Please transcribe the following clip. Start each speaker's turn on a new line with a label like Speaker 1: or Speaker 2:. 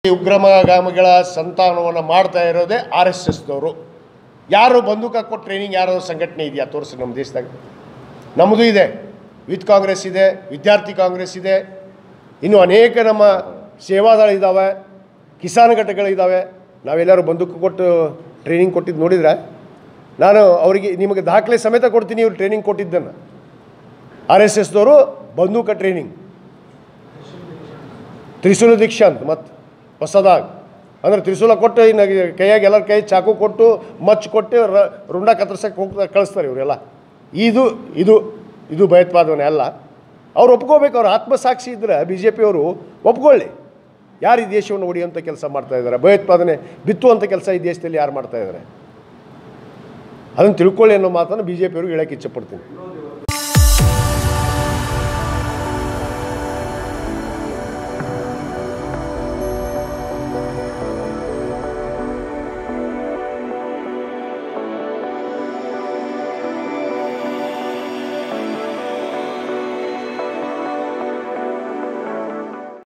Speaker 1: ಈ ಉಗ್ರಗಾಮಿಗಳ ಸಂತಾನವನ್ನು ಮಾಡ್ತಾ ಇರೋದೇ ಆರ್ ಎಸ್ ಎಸ್ದವರು ಯಾರು ಬಂದೂಕ ಕೊಟ್ಟು ಟ್ರೈನಿಂಗ್ ಯಾರೋ ಸಂಘಟನೆ ಇದೆಯಾ ತೋರಿಸಿ ನಮ್ಮ ದೇಶದಾಗ ನಮ್ಮದು ಇದೆ ವಿತ್ ಕಾಂಗ್ರೆಸ್ ಇದೆ ವಿದ್ಯಾರ್ಥಿ ಕಾಂಗ್ರೆಸ್ ಇದೆ ಇನ್ನು ಅನೇಕ ನಮ್ಮ ಸೇವಾದಳ ಇದ್ದಾವೆ ಕಿಸಾನ್ ಘಟಕಗಳಿದ್ದಾವೆ ನಾವೆಲ್ಲರೂ ಬಂದೂಕ ಕೊಟ್ಟು ಟ್ರೈನಿಂಗ್ ಕೊಟ್ಟಿದ್ದು ನೋಡಿದ್ರೆ ನಾನು ಅವರಿಗೆ ನಿಮಗೆ ದಾಖಲೆ ಸಮೇತ ಕೊಡ್ತೀನಿ ಇವ್ರು ಟ್ರೈನಿಂಗ್ ಕೊಟ್ಟಿದ್ದನ್ನು ಆರ್ ಎಸ್ ಎಸ್ದವರು ಬಂದೂಕ ಟ್ರೈನಿಂಗ್ ತ್ರಿಶೂಲ ದೀಕ್ಷಾ ಅಂತ ಮತ್ತು ಹೊಸದಾಗಿ ಅಂದ್ರೆ ತ್ರಿಶೂಲ ಕೊಟ್ಟು ಇನ್ನು ಕೈಯಾಗ ಎಲ್ಲರ ಕೈ ಚಾಕು ಕೊಟ್ಟು ಮಚ್ಚು ಕೊಟ್ಟು ರ ರುಂಡ ಕತ್ತರ್ಸಕ್ಕೆ ಹೋಗ್ತಾ ಕಳಿಸ್ತಾರೆ ಇವರೆಲ್ಲ ಇದು ಇದು ಇದು ಭಯೋತ್ಪಾದನೆ ಅಲ್ಲ ಅವ್ರು ಒಪ್ಕೋಬೇಕು ಅವ್ರ ಆತ್ಮಸಾಕ್ಷಿ ಇದ್ದರೆ ಬಿ ಜೆ ಪಿಯವರು ಒಪ್ಕೊಳ್ಳಿ ಯಾರು ಈ ದೇಶವನ್ನು ಹೊಡೆಯುವಂಥ ಕೆಲಸ ಮಾಡ್ತಾ ಇದ್ದಾರೆ ಭಯೋತ್ಪಾದನೆ ಬಿತ್ತುವಂಥ ಕೆಲಸ ಈ ದೇಶದಲ್ಲಿ ಯಾರು ಮಾಡ್ತಾ ಇದ್ದಾರೆ ಅದನ್ನು ತಿಳ್ಕೊಳ್ಳಿ ಅನ್ನೋ ಮಾತನ್ನು ಬಿ ಜೆ ಪಿಯವ್ರಿಗೆ ಹೇಳಕ್ಕೆ ಇಚ್ಛಪಡ್ತೀನಿ